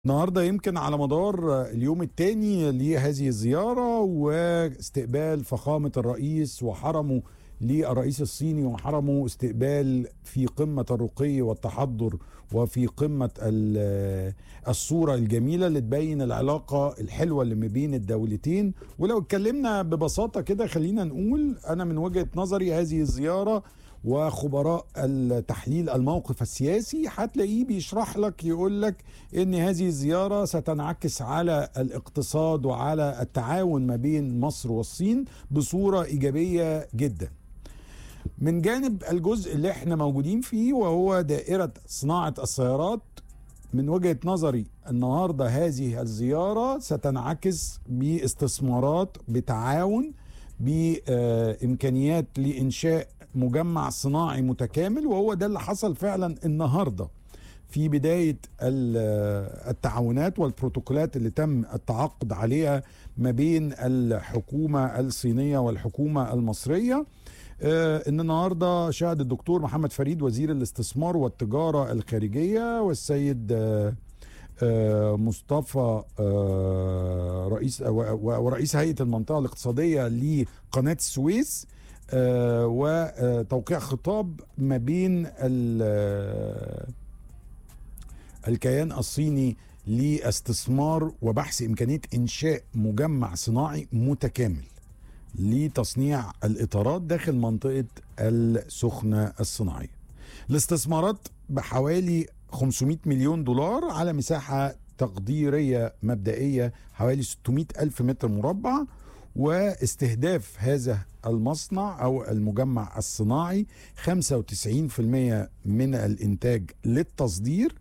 النهارده يمكن على مدار اليوم الثاني لهذه الزياره واستقبال فخامه الرئيس وحرمه للرئيس الصيني وحرمه استقبال في قمه الرقي والتحضر وفي قمه ال- الصوره الجميله اللي تبين العلاقه الحلوه اللي ما بين الدولتين ولو اتكلمنا ببساطه كده خلينا نقول انا من وجهه نظري هذه الزياره وخبراء التحليل الموقف السياسي هتلاقيه بيشرح لك يقول لك ان هذه الزياره ستنعكس على الاقتصاد وعلى التعاون ما بين مصر والصين بصوره ايجابيه جدا. من جانب الجزء اللي احنا موجودين فيه وهو دائره صناعه السيارات من وجهه نظري النهارده هذه الزياره ستنعكس باستثمارات بتعاون بامكانيات لانشاء مجمع صناعي متكامل وهو ده اللي حصل فعلا النهارده في بدايه ال- التعاونات والبروتوكولات اللي تم التعاقد عليها ما بين الحكومه الصينيه والحكومه المصريه آه، ان النهارده شهد الدكتور محمد فريد وزير الاستثمار والتجاره الخارجيه والسيد آه، آه، مصطفى آه، رئيس و- و- ورئيس هيئه المنطقه الاقتصاديه لقناه السويس آه، وتوقيع خطاب ما بين ال- الكيان الصيني لاستثمار وبحث امكانيه انشاء مجمع صناعي متكامل لتصنيع الاطارات داخل منطقه السخنه الصناعيه. الاستثمارات بحوالي 500 مليون دولار على مساحه تقديريه مبدئيه حوالي 600 الف متر مربع واستهداف هذا المصنع او المجمع الصناعي 95% من الانتاج للتصدير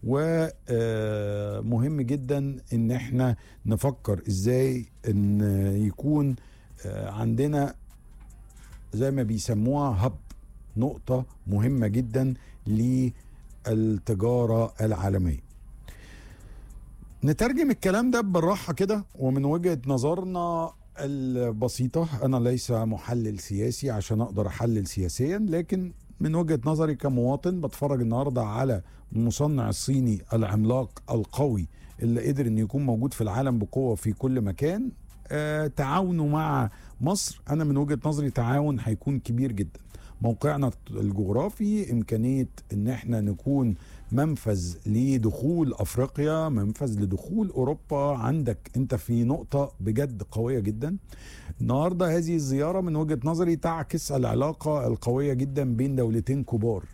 ومهم جدا ان احنا نفكر ازاي ان يكون آه، عندنا زي ما بيسموها هب نقطة مهمة جدا للتجارة العالمية نترجم الكلام ده بالراحة كده ومن وجهة نظرنا البسيطة أنا ليس محلل سياسي عشان أقدر أحلل سياسيا لكن من وجهة نظري كمواطن بتفرج النهاردة على المصنع الصيني العملاق القوي اللي قدر انه يكون موجود في العالم بقوة في كل مكان آه تعاونه مع مصر أنا من وجهة نظري تعاون هيكون كبير جدا موقعنا الجغرافي إمكانية إن احنا نكون منفذ لدخول افريقيا منفذ لدخول اوروبا عندك انت في نقطه بجد قويه جدا النهارده هذه الزياره من وجهه نظري تعكس العلاقه القويه جدا بين دولتين كبار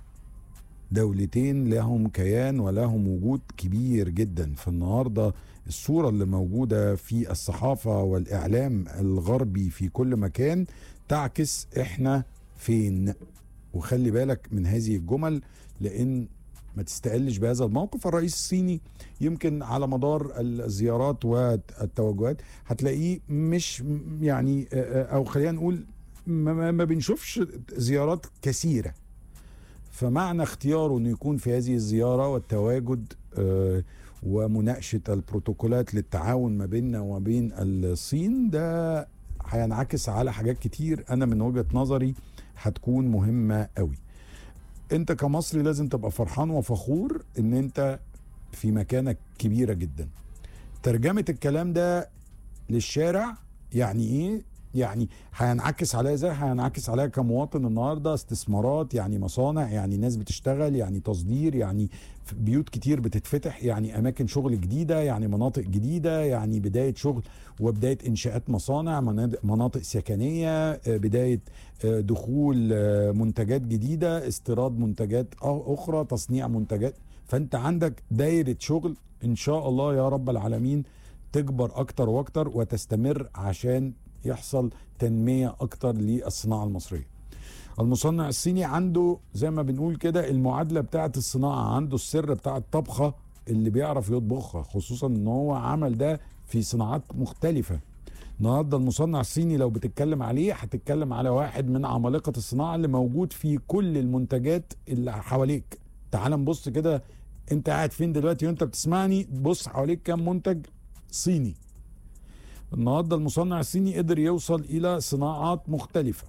دولتين لهم كيان ولهم وجود كبير جدا فالنهارده الصوره اللي موجوده في الصحافه والاعلام الغربي في كل مكان تعكس احنا فين وخلي بالك من هذه الجمل لان ما تستقلش بهذا الموقف الرئيس الصيني يمكن على مدار الزيارات والتوجهات هتلاقيه مش يعني او خلينا نقول ما, ما- ما بنشوفش زيارات كثيره فمعنى اختياره انه يكون في هذه الزياره والتواجد آه، ومناقشه البروتوكولات للتعاون ما بيننا وما بين الصين ده هينعكس على حاجات كتير انا من وجهه نظري هتكون مهمه قوي انت كمصري لازم تبقى فرحان وفخور ان انت في مكانك كبيره جدا ترجمه الكلام ده للشارع يعني ايه يعني هينعكس عليا ازاي هينعكس عليا كمواطن النهارده استثمارات يعني مصانع يعني ناس بتشتغل يعني تصدير يعني بيوت كتير بتتفتح يعني اماكن شغل جديده يعني مناطق جديده يعني بدايه شغل وبدايه انشاءات مصانع مناطق- مناطق سكنيه آه، بدايه آه، دخول آه، منتجات جديده استيراد منتجات أ- اخرى تصنيع منتجات فانت عندك دايره شغل ان شاء الله يا رب العالمين تكبر اكتر واكتر وتستمر عشان يحصل تنميه اكتر للصناعه المصريه. المصنع الصيني عنده زي ما بنقول كده المعادله بتاعه الصناعه عنده السر بتاع الطبخه اللي بيعرف يطبخها خصوصا ان هو عمل ده في صناعات مختلفه. النهارده المصنع الصيني لو بتتكلم عليه هتتكلم على واحد من عمالقه الصناعه اللي موجود في كل المنتجات اللي حواليك. تعال نبص كده انت قاعد فين دلوقتي وانت بتسمعني بص حواليك كام منتج صيني النهارده المصنع الصيني قدر يوصل الى صناعات مختلفه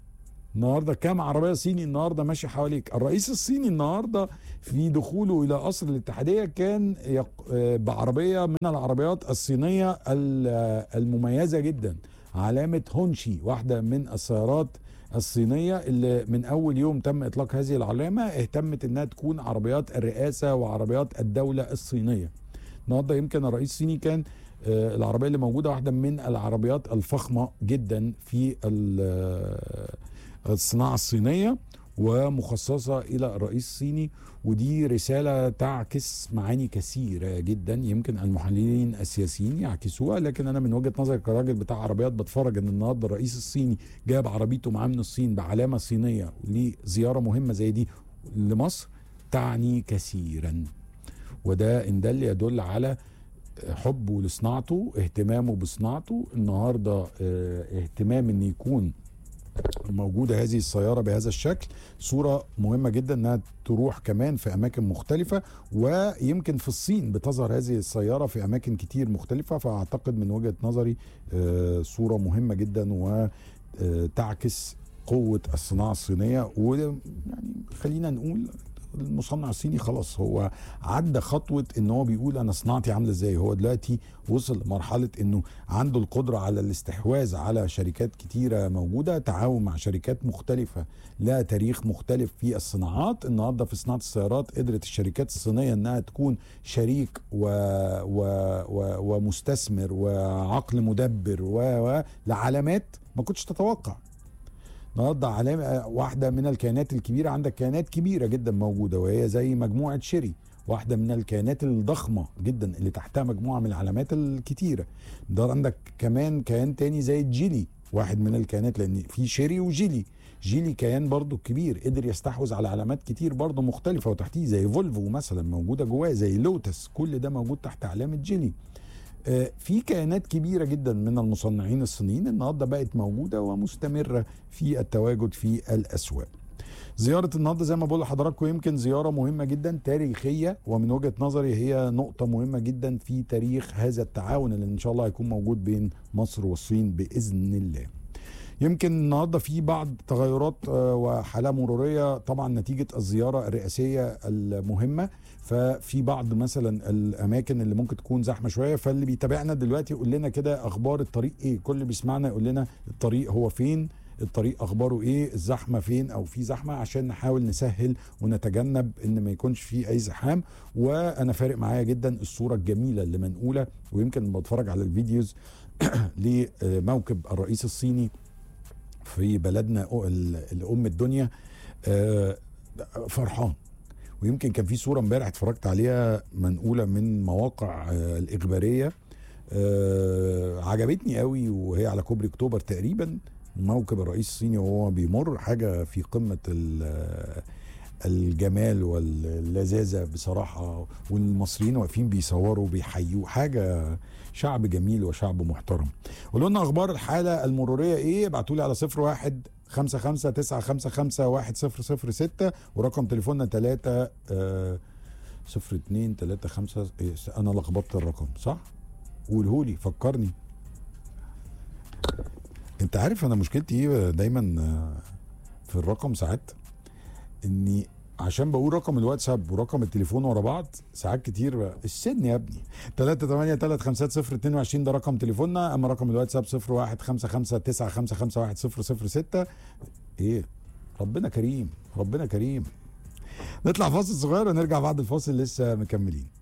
النهارده كام عربيه صيني النهارده ماشي حواليك الرئيس الصيني النهارده في دخوله الى قصر الاتحاديه كان يق... آه، بعربيه من العربيات الصينيه ال- آه، المميزه جدا علامه هونشي واحده من السيارات الصينيه اللي من اول يوم تم اطلاق هذه العلامه اهتمت انها تكون عربيات الرئاسه وعربيات الدوله الصينيه النهارده يمكن الرئيس الصيني كان آه، العربيه اللي موجوده واحده من العربيات الفخمه جدا في ال- آه، الصناعه الصينيه ومخصصه الى الرئيس الصيني ودي رساله تعكس معاني كثيره جدا يمكن المحللين السياسيين يعكسوها لكن انا من وجهه نظري كراجل بتاع عربيات بتفرج ان النهارده الرئيس الصيني جاب عربيته معاه من الصين بعلامه صينيه لزياره مهمه زي دي لمصر تعني كثيرا وده ان دل يدل على حبه لصناعته اهتمامه بصناعته النهارده اه، اهتمام ان يكون موجوده هذه السياره بهذا الشكل صوره مهمه جدا انها تروح كمان في اماكن مختلفه ويمكن في الصين بتظهر هذه السياره في اماكن كتير مختلفه فاعتقد من وجهه نظري اه، صوره مهمه جدا وتعكس قوه الصناعه الصينيه ويعني خلينا نقول المصنع الصيني خلاص هو عدى خطوه ان هو بيقول انا صناعتي عامله ازاي هو دلوقتي وصل لمرحله انه عنده القدره على الاستحواذ على شركات كتيره موجوده تعاون مع شركات مختلفه لها تاريخ مختلف في الصناعات النهارده في صناعه السيارات قدرت الشركات الصينيه انها تكون شريك و... و... و... ومستثمر وعقل مدبر و... و... لعلامات ما كنتش تتوقع النهارده علامه واحده من الكيانات الكبيره عندك كيانات كبيره جدا موجوده وهي زي مجموعه شيري واحده من الكيانات الضخمه جدا اللي تحتها مجموعه من العلامات الكتيره ده عندك كمان كيان تاني زي جيلي واحد من الكيانات لان في شيري وجيلي جيلي كيان برضو كبير قدر يستحوذ على علامات كتير برضو مختلفه وتحتيه زي فولفو مثلا موجوده جواه زي لوتس كل ده موجود تحت علامه جيلي آه، في كيانات كبيره جدا من المصنعين الصينيين النهارده بقت موجوده ومستمره في التواجد في الاسواق. زياره النهارده زي ما بقول لحضراتكم يمكن زياره مهمه جدا تاريخيه ومن وجهه نظري هي نقطه مهمه جدا في تاريخ هذا التعاون اللي ان شاء الله هيكون موجود بين مصر والصين باذن الله. يمكن النهارده في بعض تغيرات آه، وحاله مروريه طبعا نتيجه الزياره الرئاسيه المهمه ففي بعض مثلا الاماكن اللي ممكن تكون زحمه شويه فاللي بيتابعنا دلوقتي يقول لنا كده اخبار الطريق ايه كل اللي بيسمعنا يقول لنا الطريق هو فين الطريق اخباره ايه الزحمه فين او في زحمه عشان نحاول نسهل ونتجنب ان ما يكونش في اي زحام وانا فارق معايا جدا الصوره الجميله اللي منقوله ويمكن بتفرج على الفيديوز لموكب الرئيس الصيني في بلدنا أو- ال- الام الدنيا آه، فرحان ويمكن كان في صوره امبارح اتفرجت عليها منقوله من مواقع آه، الاخباريه آه، عجبتني قوي وهي على كوبري اكتوبر تقريبا موكب الرئيس الصيني وهو بيمر حاجه في قمه ال- الجمال واللذاذه بصراحه والمصريين واقفين بيصوروا بيحيوه حاجه شعب جميل وشعب محترم قولوا لنا اخبار الحاله المروريه ايه ابعتوا لي على 01 خمسة خمسة تسعة خمسة خمسة واحد صفر صفر ستة ورقم تليفوننا تلاتة آه صفر اتنين تلاتة خمسة إيه أنا لخبطت الرقم صح؟ قولهولي فكرني أنت عارف أنا مشكلتي إيه دايما آه، في الرقم ساعات إني عشان بقول رقم الواتساب ورقم التليفون ورا بعض ساعات كتير السن يا ابني 3 8 3 5 0 22 ده رقم تليفوننا اما رقم الواتساب 01 5 5 9 5 5 1 0 0 6 ايه ربنا كريم ربنا كريم نطلع فاصل صغير ونرجع بعد الفاصل لسه مكملين